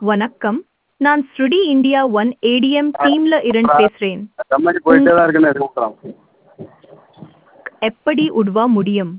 வணக்கம் நான் ஸ்ருடி இந்தியா ஒன் ஏடிஎம் டீம்ல இருந்து பேசுறேன் கம்பெனி போயிட்டே தான் இருக்குன்னு எதுவும் விட்டுறான் எப்படி உதவ முடியும்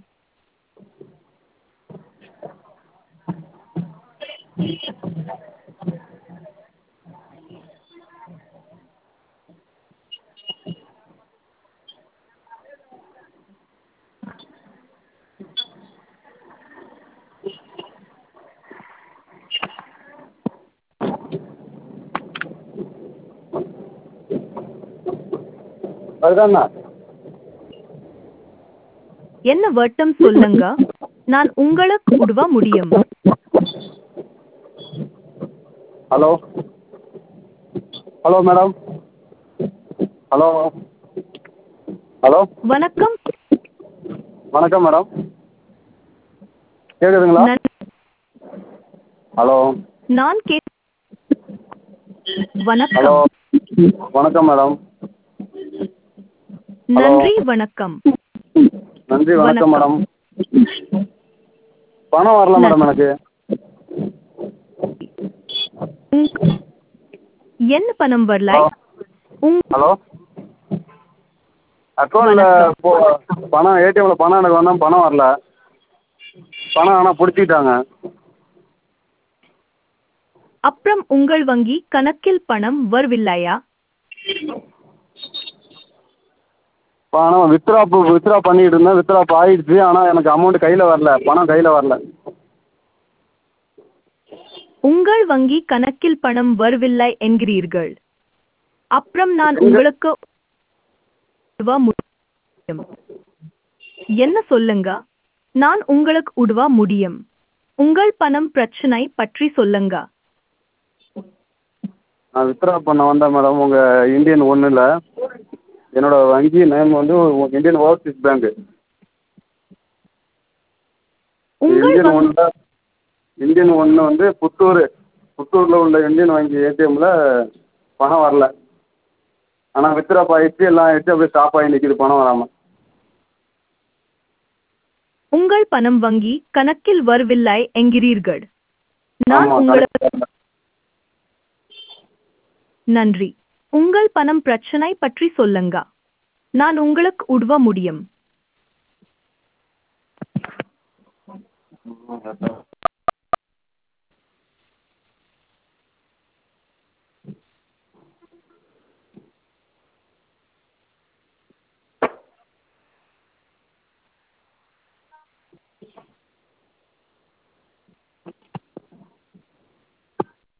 அதுதாண்ணா என்ன வட்டம் சொல்லுங்க நான் உங்களுக்கு உதவ முடியும் hello hello madam hello hello வணக்கம் வணக்கம் மேடம் கேட்குதுங்களா நன்- ஹலோ நான் கே ஹலோ வணக்கம் வணக்கம் மேடம் ஹலோ. நன்றி வணக்கம் நன்றி வணக்கம் மேடம் பணம் வரல மேடம் எனக்கு உங்- என்ன பணம் வரல ஹலோ. உங் ஹலோ அக்கௌண்ட்டில் போ பணம் ஏடிஎம்மில் பணம் எனக்கு வந்தால் பணம் வரல பணம் ஆனால் பிடிச்சிக்கிட்டாங்க அப்புறம் உங்கள் வங்கி கணக்கில் பணம் வரவில்லையா பணம் வித்ரா வித்ரா பண்ணிக்கிட்டு இருந்தேன் வித்ரா ஆயிடுச்சு ஆனால் எனக்கு அமௌண்ட் கையில் வரல பணம் கையில் வரல உங்கள் வங்கி கணக்கில் பணம் வரவில்லை என்கிறீர்கள் அப்புறம் நான் உங்களுக்கு உதவ முடியும் என்ன சொல்லுங்க நான் உங்களுக்கு உதவ முடியும் உங்கள் பணம் பிரச்சனை பற்றி சொல்லுங்க நான் வித்ரா பண்ண வந்தேன் மேடம் உங்கள் இந்தியன் ஒன்றில் என்னோட வங்கி நேம் வந்து இந்தியன் ஓவர்சீஸ் பேங்க்கு உங்கள் இந்தியன் வங்கி ஒன்றில் இந்தியன் ஒன்று வந்து புத்தூர் புத்தூரில் உள்ள இந்தியன் வங்கி ஏடிஎம்மில் பணம் வரல ஆனால் வித்ரா ஆயிடுச்சு எல்லாம் ஆயிடுச்சு அப்படியே ஸ்டாப் ஆகி நிற்கிது பணம் வராமல் உங்கள் பணம் வங்கி கணக்கில் வரவில்லை என்கிறீர்கள் நான் ஆமாம் உங்களுக்கு நன்றி உங்கள் பணம் பிரச்சனை பற்றி சொல்லுங்க நான் உங்களுக்கு உதவ முடியும் கரெக்டாக